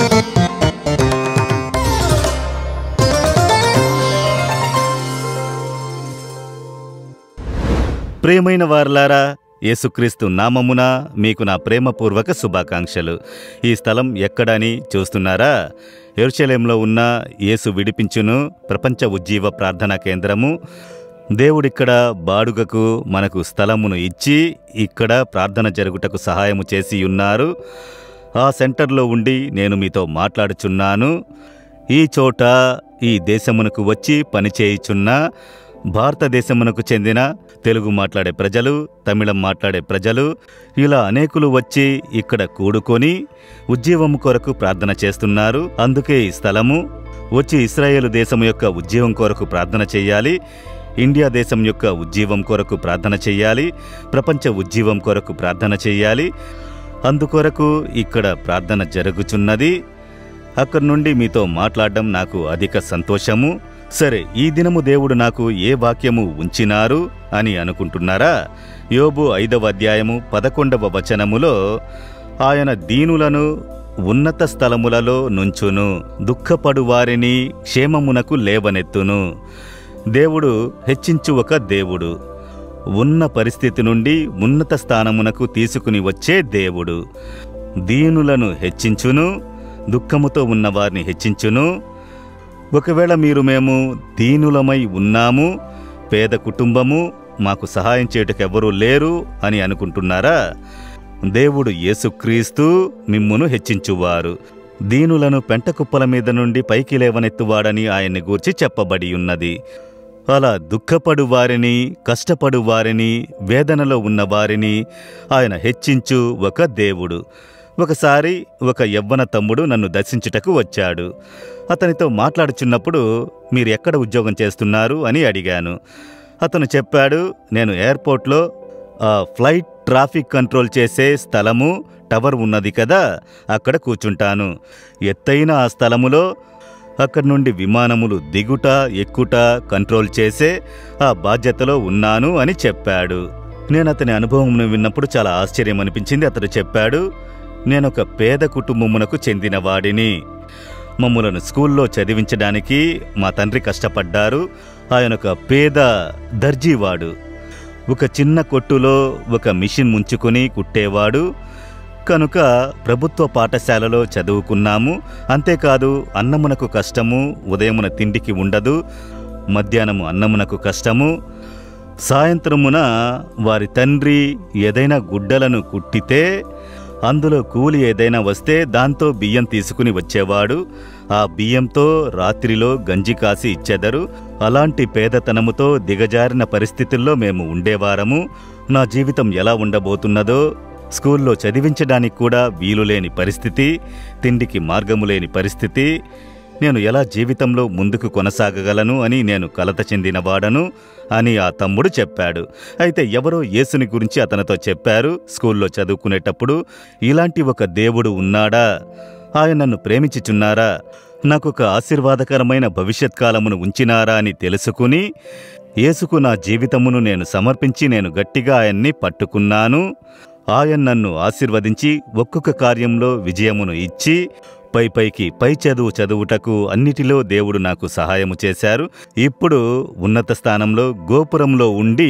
ప్రియమైన వారలారా యేసుక్రీస్తు నామమున మీకు నా ప్రేమపూర్వక శుభాకాంక్షలు ఈ స్థలం ఎక్కడని చూస్తున్నారా ఎరుషలేంలో ఉన్న యేసు విడిపించును ప్రపంచ ఉజ్జీవ ప్రార్థనా కేంద్రము దేవుడిక్కడ బాడుగకు మనకు స్థలమును ఇచ్చి ఇక్కడ ప్రార్థన జరుగుటకు సహాయము చేసి ఉన్నారు ఆ సెంటర్లో ఉండి నేను మీతో మాట్లాడుచున్నాను ఈ చోట ఈ దేశమునకు వచ్చి పనిచేయుచున్న భారతదేశమునకు చెందిన తెలుగు మాట్లాడే ప్రజలు తమిళం మాట్లాడే ప్రజలు ఇలా అనేకులు వచ్చి ఇక్కడ కూడుకొని ఉజ్జీవము కొరకు ప్రార్థన చేస్తున్నారు అందుకే ఈ స్థలము వచ్చి ఇస్రాయేలు దేశం యొక్క ఉజ్జీవం కొరకు ప్రార్థన చేయాలి ఇండియా దేశం యొక్క ఉజ్జీవం కొరకు ప్రార్థన చేయాలి ప్రపంచ ఉజ్జీవం కొరకు ప్రార్థన చేయాలి అందుకొరకు ఇక్కడ ప్రార్థన జరుగుచున్నది అక్కడి నుండి మీతో మాట్లాడడం నాకు అధిక సంతోషము సరే ఈ దినము దేవుడు నాకు ఏ వాక్యము ఉంచినారు అని అనుకుంటున్నారా యోబు ఐదవ అధ్యాయము పదకొండవ వచనములో ఆయన దీనులను ఉన్నత స్థలములలో నుంచును దుఃఖపడు వారిని క్షేమమునకు లేవనెత్తును దేవుడు హెచ్చించు ఒక దేవుడు ఉన్న పరిస్థితి నుండి ఉన్నత స్థానమునకు తీసుకుని వచ్చే దేవుడు దీనులను హెచ్చించును దుఃఖముతో ఉన్న వారిని హెచ్చించును ఒకవేళ మీరు మేము దీనులమై ఉన్నాము పేద కుటుంబము మాకు సహాయం చేయుటకెవ్వరూ లేరు అని అనుకుంటున్నారా దేవుడు యేసుక్రీస్తు మిమ్మును హెచ్చించువారు దీనులను పెంటకుప్పల మీద నుండి పైకి లేవనెత్తువాడని ఆయన్ని గూర్చి చెప్పబడి ఉన్నది అలా దుఃఖపడు వారిని కష్టపడు వారిని వేదనలో ఉన్న వారిని ఆయన హెచ్చించు ఒక దేవుడు ఒకసారి ఒక యవ్వన తమ్ముడు నన్ను దర్శించుటకు వచ్చాడు అతనితో మాట్లాడుచున్నప్పుడు మీరు ఎక్కడ ఉద్యోగం చేస్తున్నారు అని అడిగాను అతను చెప్పాడు నేను ఎయిర్పోర్ట్లో ఆ ఫ్లైట్ ట్రాఫిక్ కంట్రోల్ చేసే స్థలము టవర్ ఉన్నది కదా అక్కడ కూర్చుంటాను ఎత్తైన ఆ స్థలములో అక్కడి నుండి విమానములు దిగుట ఎక్కుట కంట్రోల్ చేసే ఆ బాధ్యతలో ఉన్నాను అని చెప్పాడు నేను అతని అనుభవంను విన్నప్పుడు చాలా ఆశ్చర్యం అనిపించింది అతడు చెప్పాడు నేనొక పేద కుటుంబమునకు చెందినవాడిని మమ్ములను స్కూల్లో చదివించడానికి మా తండ్రి కష్టపడ్డారు ఆయన ఒక పేద దర్జీవాడు ఒక చిన్న కొట్టులో ఒక మిషన్ ముంచుకొని కుట్టేవాడు కనుక ప్రభుత్వ పాఠశాలలో చదువుకున్నాము అంతేకాదు అన్నమునకు కష్టము ఉదయమున తిండికి ఉండదు మధ్యాహ్నము అన్నమునకు కష్టము సాయంత్రమున వారి తండ్రి ఏదైనా గుడ్డలను కుట్టితే అందులో కూలి ఏదైనా వస్తే దాంతో బియ్యం తీసుకుని వచ్చేవాడు ఆ బియ్యంతో రాత్రిలో గంజి కాసి ఇచ్చెదరు అలాంటి పేదతనముతో దిగజారిన పరిస్థితుల్లో మేము ఉండేవారము నా జీవితం ఎలా ఉండబోతున్నదో స్కూల్లో చదివించడానికి కూడా వీలులేని పరిస్థితి తిండికి మార్గము లేని పరిస్థితి నేను ఎలా జీవితంలో ముందుకు కొనసాగగలను అని నేను కలత చెందినవాడను అని ఆ తమ్ముడు చెప్పాడు అయితే ఎవరో యేసుని గురించి అతనితో చెప్పారు స్కూల్లో చదువుకునేటప్పుడు ఇలాంటి ఒక దేవుడు ఉన్నాడా ఆయన నన్ను ప్రేమించుచున్నారా నాకొక ఆశీర్వాదకరమైన భవిష్యత్ కాలమును ఉంచినారా అని తెలుసుకుని యేసుకు నా జీవితమును నేను సమర్పించి నేను గట్టిగా ఆయన్ని పట్టుకున్నాను ఆయన నన్ను ఆశీర్వదించి ఒక్కొక్క కార్యంలో విజయమును ఇచ్చి పై పైకి పై చదువు చదువుటకు అన్నిటిలో దేవుడు నాకు సహాయము చేశారు ఇప్పుడు ఉన్నత స్థానంలో గోపురంలో ఉండి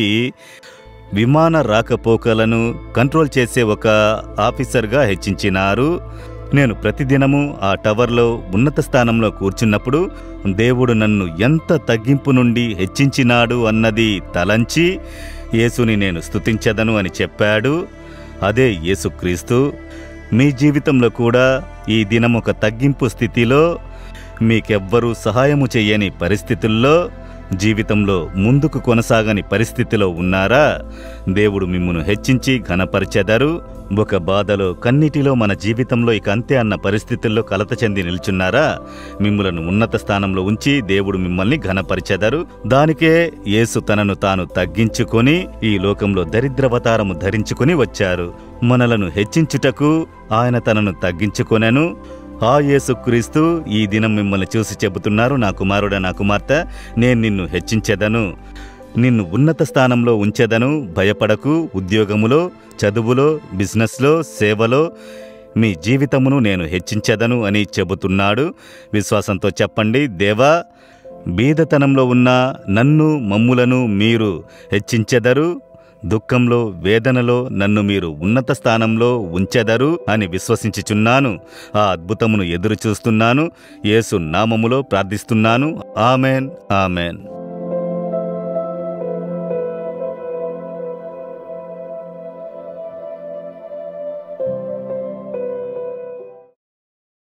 విమాన రాకపోకలను కంట్రోల్ చేసే ఒక ఆఫీసర్గా హెచ్చించినారు నేను ప్రతిదినము ఆ టవర్లో ఉన్నత స్థానంలో కూర్చున్నప్పుడు దేవుడు నన్ను ఎంత తగ్గింపు నుండి హెచ్చించినాడు అన్నది తలంచి యేసుని నేను స్తుతించదను అని చెప్పాడు అదే యేసుక్రీస్తు మీ జీవితంలో కూడా ఈ దినం ఒక తగ్గింపు స్థితిలో మీకెవ్వరూ సహాయము చెయ్యని పరిస్థితుల్లో జీవితంలో ముందుకు కొనసాగని పరిస్థితిలో ఉన్నారా దేవుడు మిమ్మును హెచ్చించి ఘనపరిచెదరు ఒక బాధలో కన్నిటిలో మన జీవితంలో ఇక అంతే అన్న పరిస్థితుల్లో కలత చెంది నిల్చున్నారా మిమ్ములను ఉన్నత స్థానంలో ఉంచి దేవుడు మిమ్మల్ని ఘనపరిచెదరు దానికే యేసు తనను తాను తగ్గించుకొని ఈ లోకంలో దరిద్రవతారము ధరించుకుని వచ్చారు మనలను హెచ్చించుటకు ఆయన తనను తగ్గించుకొనెను ఆ యేసుక్రీస్తు ఈ దినం మిమ్మల్ని చూసి చెబుతున్నారు నా కుమారుడ నా కుమార్తె నేను నిన్ను హెచ్చించెదను నిన్ను ఉన్నత స్థానంలో ఉంచెదను భయపడకు ఉద్యోగములో చదువులో బిజినెస్లో సేవలో మీ జీవితమును నేను హెచ్చించెదను అని చెబుతున్నాడు విశ్వాసంతో చెప్పండి దేవా బీదతనంలో ఉన్న నన్ను మమ్ములను మీరు హెచ్చించెదరు దుఃఖంలో వేదనలో నన్ను మీరు ఉన్నత స్థానంలో ఉంచెదరు అని విశ్వసించుచున్నాను ఆ అద్భుతమును ఎదురు చూస్తున్నాను యేసు నామములో ప్రార్థిస్తున్నాను ఆమెన్ ఆమెన్